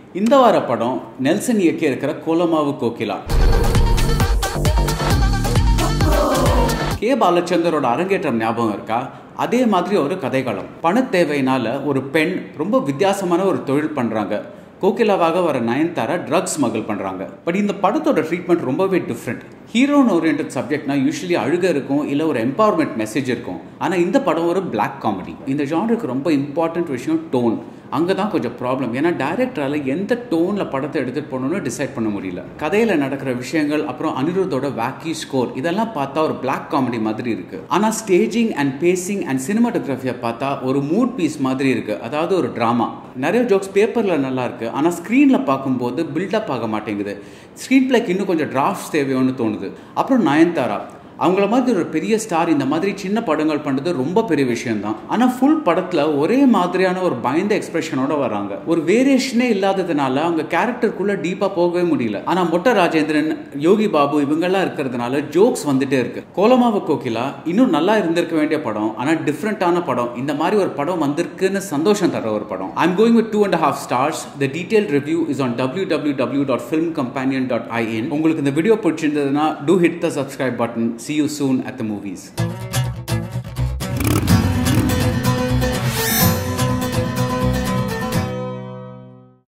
இந்த வார படம் நெல்சன் இயக்கி இருக்கிற கோலமாவு கோகிலா கே பாலச்சந்தரோட அரங்கேற்றம் ஞாபகம் இருக்கா அதே மாதிரி ஒரு கதைகளம் பண தேவையினால ஒரு பெண் ரொம்ப வித்தியாசமான ஒரு தொழில் பண்றாங்க கோகிலாவாக வர நயன்தாரா ட்ரக்ஸ் ஸ்மகிள் பண்ணுறாங்க பட் இந்த படத்தோட ட்ரீட்மெண்ட் ரொம்பவே டிஃப்ரெண்ட் ஹீரோன் ஓரியன்ட் சப்ஜெக்ட்னா யூஸ்வலி அழுக இருக்கும் இல்லை ஒரு எம்பவர்மெண்ட் மெசேஜ் இருக்கும் ஆனால் இந்த படம் ஒரு பிளாக் காமெடி இந்த ஜானருக்கு ரொம்ப இம்பார்ட்டன்ட் விஷயம் டோன் அங்கே தான் கொஞ்சம் ப்ராப்ளம் ஏன்னா டைரக்டரால் எந்த டோனில் படத்தை எடுத்துகிட்டு போகணும்னு டிசைட் பண்ண முடியல கதையில் நடக்கிற விஷயங்கள் அப்புறம் அனிருத்தோட வேக்கி ஸ்கோர் இதெல்லாம் பார்த்தா ஒரு பிளாக் காமெடி மாதிரி இருக்குது ஆனால் ஸ்டேஜிங் அண்ட் பேசிங் அண்ட் சினிமாட்டோகிராஃபியை பார்த்தா ஒரு மூட் பீஸ் மாதிரி இருக்குது அதாவது ஒரு ட்ராமா நிறைய ஜோக்ஸ் பேப்பரில் நல்லா இருக்குது ஆனால் ஸ்க்ரீனில் பார்க்கும்போது பில்டப் ஆக மாட்டேங்குது ஸ்க்ரீன் பிளேக்கு இன்னும் கொஞ்சம் டிராஃப்ட்ஸ் தேவையோன்னு தோணுது அப்புறம் நயன்தாரா அவங்கள மாதிரி ஒரு பெரிய ஸ்டார் இந்த மாதிரி சின்ன படங்கள் பண்ணுறது ரொம்ப பெரிய விஷயம்தான் ஆனால் ஃபுல் படத்தில் ஒரே மாதிரியான ஒரு பயந்த எக்ஸ்பிரஷனோட வராங்க ஒரு வேரியேஷனே இல்லாததுனால அவங்க கேரக்டருக்குள்ள டீப்பாக போகவே முடியல ஆனால் மொட்டை ராஜேந்திரன் யோகி பாபு இவங்கெல்லாம் இருக்கிறதுனால ஜோக்ஸ் வந்துட்டே இருக்கு கோலமாவு கோகிலா இன்னும் நல்லா இருந்திருக்க வேண்டிய படம் ஆனால் டிஃப்ரெண்ட்டான படம் இந்த மாதிரி ஒரு படம் வந்திருக்குன்னு சந்தோஷம் தர ஒரு படம் I'm going with two and half stars the detail review is on W W W dot film companion dot IN உங்களுக்கு இந்த வீடியோ பிடிச்சிருந்ததுன்னா to hit the subscribe button See you soon at the movies.